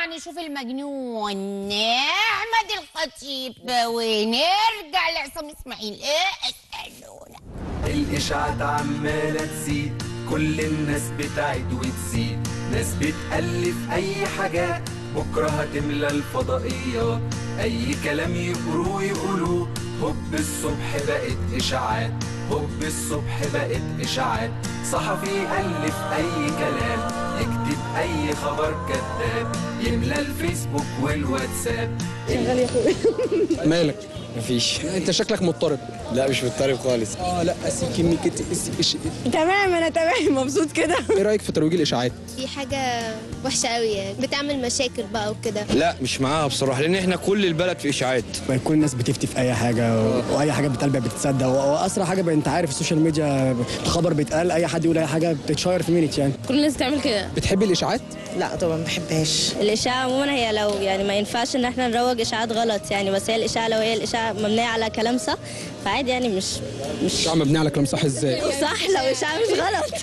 نشوف المجنون احمد الخطيب ونرجع لعصام اسماعيل ايه اسالونا الإشاعات عمالة تزيد كل الناس بتعد وتزيد ناس بتألف أي حاجات بكرة هتملى الفضائيات أي كلام يقولوه يقولوه هوب الصبح بقت إشاعات هوب الصبح بقت إشاعات صحفي يألف أي كلام يكتب أي خبر كذاب يملى الفيسبوك والواتساب مالك مفيش انت شكلك مضطرب لا مش مضطرب خالص اه لا اسيكي ميكي إيش- تمام انا تمام مبسوط كده ايه رايك في ترويج الاشاعات دي حاجة وحشة قوي يعني بتعمل مشاكل بقى وكده لا مش معاها بصراحه لان احنا كل البلد في اشاعات بقى كل الناس بتفتي في اي حاجه و... واي حاجه بتتقال بقت بتتصدق و- واسرع حاجه بقى انت عارف السوشيال ميديا الخبر بيتقال اي حد يقول اي حاجه بتتشير في مينيت يعني كل الناس بتعمل كده بتحبي الاشاعات لا طبعا ما بحبهاش الإشاعة عموما هي لو يعني ما ينفعش إن احنا نروج إشاعات غلط يعني بس هي الإشاعة لو هي الإشاعة مبنية على كلام صح فعادي يعني مش مش اشاعه مبنيه على كلام صح ازاي صح لو إشاعة مش غلط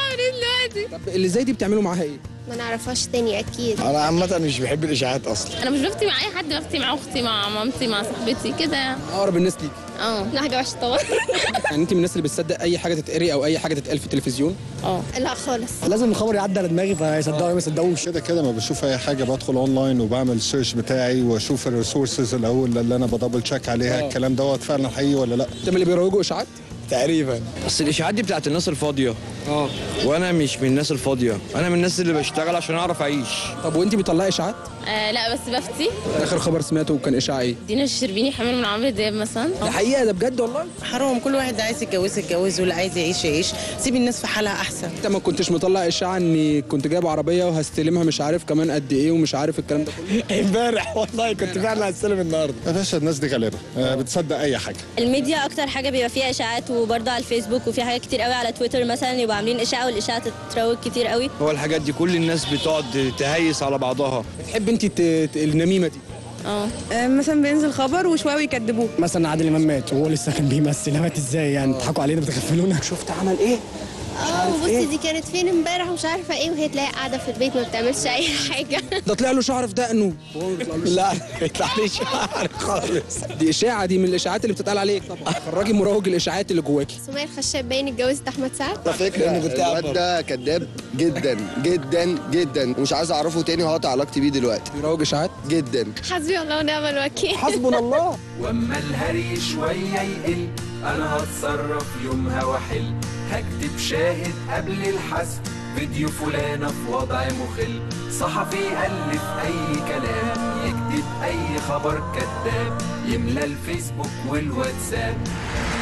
طب اللي زي دي بتعملوا معاها ايه ما نعرفهاش تاني أكيد انا عامه مش بحب الاشاعات اصلا انا مش بفتي مع اي حد بفتي مع اختي مع مامتي مع صاحبتي كده يعني. اقرب الناس ليك اه لا حاجة وحشة طبعا يعني انت من الناس اللي بتصدق اي حاجه تتقري او اي حاجه تتقال في التلفزيون اه لا خالص لازم الخبر يعدي على دماغي فيصدقوا ما يصدقوش كده كده ما بشوف اي حاجه بدخل اونلاين وبعمل السيرش بتاعي واشوف الريسورسز الاول اللي انا بدبل تشيك عليها آه. الكلام دوت فعلا حقيقي ولا لا انت من اللي بيروجوا اشاعات تقريبا بس الاشاعات دي بتاعت الناس الفاضيه اه وانا مش من الناس الفاضيه انا من الناس اللي بشتغل عشان اعرف اعيش طب وانت بتطلعي اشاعات آه، لا بس بفتي اخر خبر سمعته كان اشاعه ايه دينا الشربيني حامل من عمرو دياب مثلا ده حقيقه ده بجد والله حرام كل واحد عايز يتجوز يتجوز واللي عايز يعيش يعيش سيب الناس في حالها احسن انت ما كنتش مطلع اشاعه اني كنت جايب عربيه وهستلمها مش عارف كمان قد ايه ومش عارف الكلام ده كله امبارح والله كنت فعلا هستلم النهارده يا باشا الناس دي غالبا آه، بتصدق اي حاجه الميديا أكتر حاجة بيبقى فيها إشاعات وبرضه على الفيسبوك وفي حاجات كتير قوي على تويتر مثلا يبقوا عاملين إشاعة والإشاعة تتروج كتير قوي هو الحاجات دي كل الناس بتقعد تهيس على بعضها بتحب انت ت- ت- النميمه دي اه مثلا بينزل خبر وشويه ويكذبوه مثلا عادل امام مات وهو لسه كان بيمثل مات ازاي يعني بتضحكوا علينا بتغفلونا شفت عمل ايه اه بصي دي كانت فين امبارح ومش عارفة ايه وهي تلاقي قاعدة في البيت ما بتعملش أي حاجة ده طلع له شعر في دقنه لا ما يطلعليش شعر خالص دي اشاعه دي من الاشاعات اللي بتتقال عليك طبعا خرجي مروج الاشاعات اللي جواكي سمية الخشاب باين اتجوزت أحمد سعد على فكرة لأنه كنت قاعد الواد ده كذاب جدا جدا جدا ومش عايز اعرفه تاني وهقطع علاقتي بيه دلوقتي بيروج اشاعات جدا حسبي الله ونعم الوكيل حسبنا الله واما الهري شوية يقل انا هتصرف يومها واحل هكتب شاهد قبل الحذف فيديو فلانة في وضع مخل صحفي يألف أي كلام يكتب أي خبر كذاب يملى الفيسبوك والواتساب